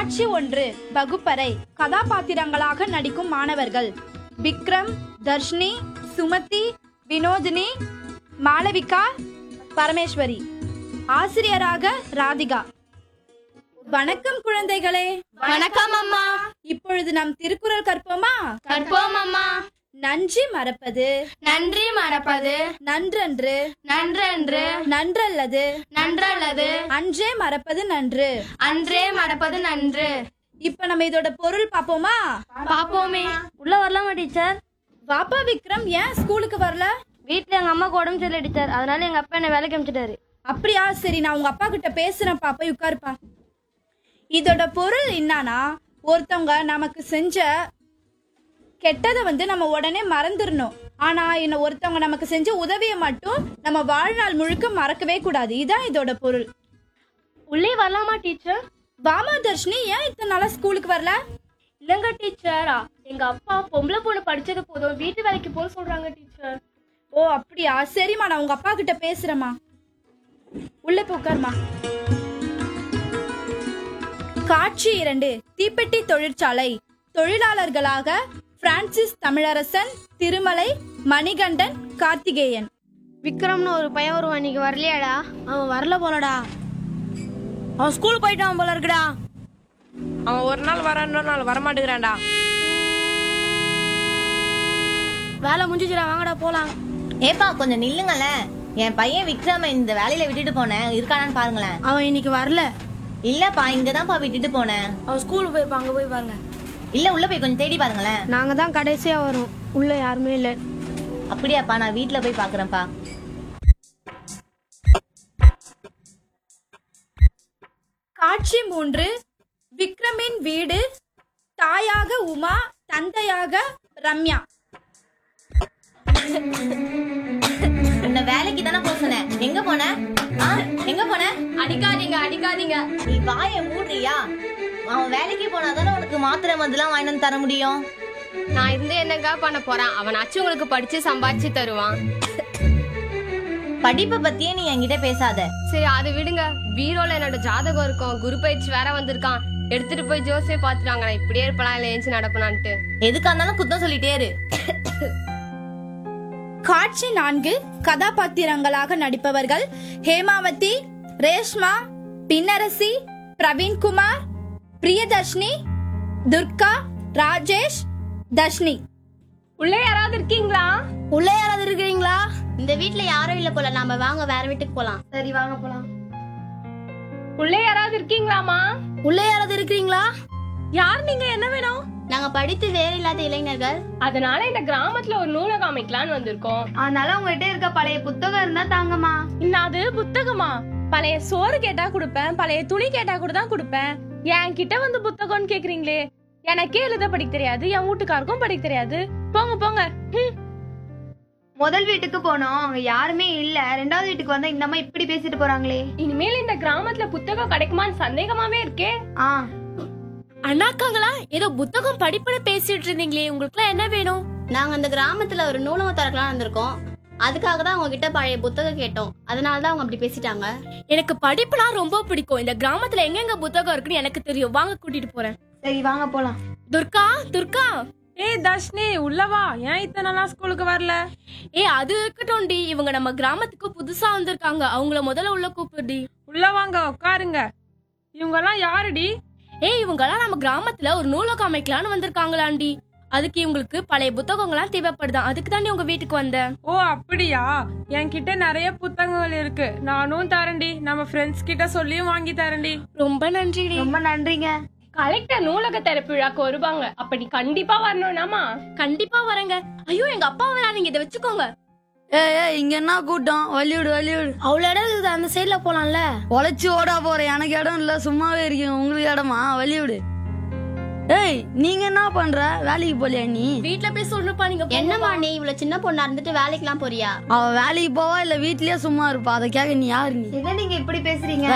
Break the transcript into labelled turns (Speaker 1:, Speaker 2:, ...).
Speaker 1: காட்சி ஒன்று வகுப்பறை கதாபாத்திரங்களாக நடிக்கும் மாணவர்கள் விக்ரம் தர்ஷினி சுமதி வினோதினி மாளவிகா பரமேஸ்வரி ஆசிரியராக ராதிகா வணக்கம் குழந்தைகளே
Speaker 2: வணக்கம் அம்மா
Speaker 1: இப்பொழுது நாம் திருக்குறள் கற்போமா
Speaker 2: கற்போம் அம்மா
Speaker 1: நன்றி மறப்பது
Speaker 2: நன்றி மறப்பது
Speaker 1: நன்றன்று
Speaker 2: நன்றன்று
Speaker 1: நன்றல்லது
Speaker 2: நன்றல்லது
Speaker 1: அன்றே மறப்பது நன்று
Speaker 2: அன்றே மறப்பது நன்று
Speaker 1: இப்ப நம்ம இதோட பொருள் பாப்போமா
Speaker 2: பாப்போமே
Speaker 3: உள்ள வரலாமா டீச்சர்
Speaker 1: வாப்பா விக்ரம் ஏன் ஸ்கூலுக்கு வரல
Speaker 3: வீட்ல எங்க அம்மாக்கு உடம்பு சரியில்லை டீச்சர் அதனால எங்க அப்பா என்ன வேலைக்கு அனுப்பிச்சிட்டாரு
Speaker 1: அப்படியா சரி நான் உங்க அப்பா கிட்ட பேசுறேன் பாப்பா உட்காருப்பா இதோட பொருள் என்னன்னா ஒருத்தவங்க நமக்கு செஞ்ச கெட்டதை வந்து நம்ம உடனே மறந்துடணும் ஆனா என்ன ஒருத்தவங்க நமக்கு செஞ்ச உதவியை மட்டும் நம்ம வாழ்நாள் முழுக்க மறக்கவே கூடாது இதான் இதோட பொருள்
Speaker 3: உள்ளே வரலாமா டீச்சர்
Speaker 1: வாமா தர்ஷினி ஏன் இத்தனை நாளா ஸ்கூலுக்கு வரல
Speaker 3: இல்லங்க டீச்சரா எங்க அப்பா பொம்பளை பொண்ணு படிச்சது போதும் வீட்டு வேலைக்கு போக சொல்றாங்க டீச்சர்
Speaker 1: ஓ அப்படியா சரிம்மா நான் உங்க அப்பா கிட்ட பேசுறேம்மா உள்ள போய் உட்காருமா காட்சி இரண்டு தீப்பெட்டி தொழிற்சாலை தொழிலாளர்களாக பிரான்சிஸ் தமிழரசன் திருமலை மணிகண்டன் கார்த்திகேயன்
Speaker 3: விக்ரம்னு ஒரு பையன் வருவான் இன்னைக்கு வரலையாடா
Speaker 4: அவன் வரல போலடா அவன் ஸ்கூல் போயிட்டான் போல இருக்குடா
Speaker 5: அவன் ஒரு நாள் வர இன்னொரு நாள் வரமாட்டேங்கிறான்டா
Speaker 4: வேலை முடிஞ்சிச்சுடா வாங்கடா போலாம்
Speaker 6: ஏப்பா கொஞ்சம் நில்லுங்களேன் என் பையன் விக்ரம இந்த வேலையில விட்டுட்டு போனேன் இருக்கானான்னு பாருங்களேன்
Speaker 4: அவன் இன்னைக்கு வரல
Speaker 6: இல்லப்பா இங்கதான்ப்பா விட்டுட்டு போனேன்
Speaker 4: அவன் ஸ்கூலுக்கு போயிருப்பான் அங்க போய் பாருங்க
Speaker 6: இல்ல உள்ள போய் கொஞ்சம் தேடி பாருங்களேன்
Speaker 3: நாங்க தான் கடைசியா வரோம் உள்ள யாருமே இல்ல
Speaker 6: அப்படியாப்பா நான் வீட்ல போய் பாக்குறேன்ப்பா
Speaker 1: காட்சி மூன்று விக்ரமின் வீடு தாயாக உமா தந்தையாக ரம்யா
Speaker 6: உன்னை வேலைக்கு தானே போக சொன்னேன் எங்க போன ஆ, எங்க போன
Speaker 2: அடிக்காதீங்க அடிக்காதீங்க
Speaker 6: நீ வாயை மூடுறியா அவன் வேலைக்கு போனாதானே உனக்கு மாத்திரை மருந்துலாம் வாங்கிட்டு வந்து தர முடியும்
Speaker 2: நான் இருந்து என்னங்க பண்ண போறான் அவனாச்சும் உங்களுக்கு படிச்சு சம்பாதிச்சு தருவான்
Speaker 6: படிப்பை பத்தியே நீ என்கிட்ட பேசாத
Speaker 2: சரி அது விடுங்க பீரோல என்னோட ஜாதகம் இருக்கும் குரு பயிற்சி வேற வந்திருக்கான் எடுத்துட்டு போய் ஜோசியை பாத்துட்டாங்க நான் இப்படியே இருப்பலாம் இல்ல ஏஞ்சி நடப்பலான்ட்டு
Speaker 6: எதுக்கா இருந்தாலும் குத்தம் சொல்லிட்டே இரு
Speaker 1: காட்சி நான்கு கதாபாத்திரங்களாக நடிப்பவர்கள் ஹேமாவதி ரேஷ்மா பின்னரசி பிரவீன்குமார் பிரியதர்ஷினி துர்கா ராஜேஷ் தர்ஷினி
Speaker 2: உள்ளே யாராவது இருக்கீங்களா
Speaker 4: உள்ள யாராவது இருக்கிறீங்களா
Speaker 3: இந்த வீட்ல யாரும் இல்ல போல நாம வாங்க வேற வீட்டுக்கு போலாம்
Speaker 2: சரி வாங்க போலாம் உள்ளே யாராவது இருக்கீங்களாமா
Speaker 4: உள்ள யாராவது இருக்கிறீங்களா
Speaker 2: யார் நீங்க என்ன வேணும்
Speaker 3: நாங்க படித்து வேறு இல்லாத இளைஞர்கள்
Speaker 2: அதனால இந்த கிராமத்துல ஒரு நூலகம் அமைக்கலாம்னு வந்திருக்கோம்
Speaker 3: அதனால உங்ககிட்ட இருக்க பழைய புத்தகம் இருந்தா தாங்கம்மா
Speaker 7: அது புத்தகமா பழைய சோறு கேட்டா கொடுப்பேன் பழைய துணி கேட்டா கூட தான் கொடுப்பேன் என் கிட்ட வந்து புத்தகம்னு கேக்குறீங்களே எனக்கே எழுத படிக்க தெரியாது என் வீட்டுக்காருக்கும் படிக்க தெரியாது போங்க போங்க ஹம்.
Speaker 8: முதல் வீட்டுக்கு போனோம் அங்க யாருமே இல்ல ரெண்டாவது வீட்டுக்கு வந்தா இந்த அம்மா இப்படி பேசிட்டு போறாங்களே
Speaker 2: இனிமேல் இந்த கிராமத்துல புத்தகம் கிடைக்குமான்னு சந்தேகமாவே இருக்கே
Speaker 8: ஆ
Speaker 7: அண்ணாக்காங்களா ஏதோ புத்தகம் படிப்புன்னு பேசிட்டு இருந்தீங்களே உங்களுக்கு என்ன வேணும்
Speaker 3: நாங்க அந்த கிராமத்துல ஒரு நூலகம் திறக்கலாம் வந்திருக்கோம் அதுக்காக தான் உங்ககிட்ட பழைய புத்தகம் கேட்டோம் அதனால தான் அவங்க அப்படி பேசிட்டாங்க
Speaker 7: எனக்கு படிப்புனா ரொம்ப பிடிக்கும் இந்த கிராமத்துல எங்கெங்க புத்தகம் இருக்குன்னு எனக்கு தெரியும் வாங்க கூட்டிட்டு போறேன்
Speaker 8: சரி வாங்க போலாம்
Speaker 7: துர்கா துர்கா
Speaker 5: ஏய் தர்ஷினி உள்ளவா ஏன் இத்தனை நாளா ஸ்கூலுக்கு வரல
Speaker 7: ஏ அது இருக்கட்டும்டி இவங்க நம்ம கிராமத்துக்கு புதுசா வந்திருக்காங்க அவங்கள முதல்ல உள்ள கூப்பிடுடி
Speaker 5: உள்ள வாங்க உட்காருங்க இவங்கெல்லாம் யாருடி
Speaker 7: ஏய் இவங்கெல்லாம் நம்ம கிராமத்துல ஒரு நூலகம் அமைக்கலாம்னு வந்திருக்காங்களாண்டி அதுக்கு இவங்களுக்கு பழைய புத்தகங்கள்லாம் தேவைப்படுதான் அதுக்கு தாண்டி உங்க வீட்டுக்கு வந்தேன்
Speaker 5: ஓ அப்படியா என்கிட்ட நிறைய புத்தகங்கள் இருக்கு நானும் தரேன்டி நம்ம ஃப்ரெண்ட்ஸ் கிட்ட சொல்லியும் வாங்கி தரேன்டி
Speaker 7: ரொம்ப நன்றிடி
Speaker 8: ரொம்ப நன்றிங்க
Speaker 2: கலெக்டர் நூலக திறப்பு விழாக்கு வருவாங்க அப்ப நீ கண்டிப்பா வரணும்னாமா
Speaker 7: கண்டிப்பா வரேங்க ஐயோ எங்க அப்பா வராதீங்க இதை வச்சுக்கோங்க
Speaker 4: ஏய் ஏய் இங்க என்ன கூட்டம் வலிவிடு வலிவிடு
Speaker 3: அவ்வளவு இடம் இருக்குது அந்த சைடுல போலாம்ல
Speaker 4: உழைச்சு ஓடா போறேன் எனக்கு இடம் இல்ல சும்மாவே இருக்கீங்க உங்களுக்கு இடமா வலிவிடு ஏய் நீங்க என்ன பண்ற வேலைக்கு போலியா நீ
Speaker 7: வீட்ல போய் சொல்லுப்பா நீங்க போங்கப்பா.
Speaker 3: என்னம்மா நீ இவ்வளவு சின்ன பொண்ணா இருந்துட்டு வேலைக்கெல்லாம் போறியா
Speaker 4: அவ வேலைக்கு போவா இல்ல வீட்லயே சும்மா இருப்பா அதை கேட்க நீ யாரு நீ
Speaker 8: என்ன நீங்க இப்படி பேசுறீங்க